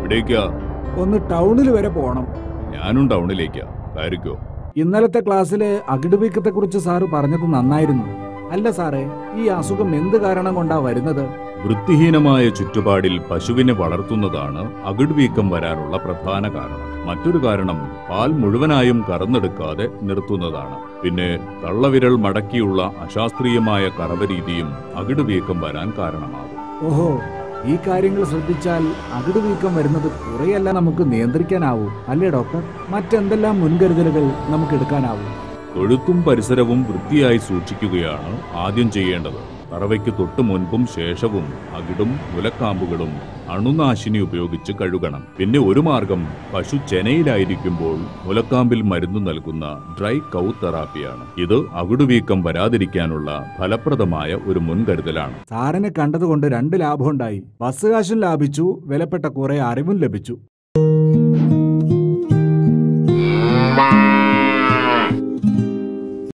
എവിടേക്കാ ഒന്ന് ടൗണിൽ വരെ പോണം ഞാനും ടൗണിലേക്കാ കയറിക്കോ ഇന്നലത്തെ ക്ലാസ്സിൽ അകിടുവീക്കത്തെ കുറിച്ച് സാറ് പറഞ്ഞത് നന്നായിരുന്നു അല്ല സാറേ ഈ അസുഖം എന്ത് കാരണം കൊണ്ടാ വരുന്നത് വൃത്തിഹീനമായ ചുറ്റുപാടിൽ പശുവിനെ വളർത്തുന്നതാണ് അകിടുവീക്കം വരാനുള്ള പ്രധാന കാരണം മറ്റൊരു കാരണം പാൽ മുഴുവനായും കറന്നെടുക്കാതെ നിർത്തുന്നതാണ് പിന്നെ തള്ളവിരൽ മടക്കിയുള്ള അശാസ്ത്രീയമായ കറവരീതിയും അകിടുവീക്കം വരാൻ കാരണമാകും ഓഹോ ഈ കാര്യങ്ങൾ ശ്രദ്ധിച്ചാൽ അകിടുവീക്കം വരുന്നത് കുറെയല്ല നമുക്ക് നിയന്ത്രിക്കാനാവൂ അല്ലേ ഡോക്ടർ മറ്റെന്തെല്ലാം മുൻകരുതലുകൾ നമുക്ക് എടുക്കാനാവൂ തൊഴുത്തും പരിസരവും വൃത്തിയായി സൂക്ഷിക്കുകയാണ് ആദ്യം ചെയ്യേണ്ടത് കറവയ്ക്ക് തൊട്ടു മുൻപും ശേഷവും അകിടും മുലക്കാമ്പുകളും അണുനാശിനി ഉപയോഗിച്ച് കഴുകണം പിന്നെ ഒരു മാർഗം പശു ചെനയിലായിരിക്കുമ്പോൾ മുലക്കാമ്പിൽ മരുന്ന് നൽകുന്ന ഡ്രൈ കൗ തെറാപ്പിയാണ് ഇത് അകിടുവീക്കം വരാതിരിക്കാനുള്ള ഫലപ്രദമായ ഒരു മുൻകരുതലാണ് സാറിനെ കണ്ടതുകൊണ്ട് രണ്ട് ലാഭമുണ്ടായി ബസ് കാശും ലാഭിച്ചു വിലപ്പെട്ട കുറെ അറിവും ലഭിച്ചു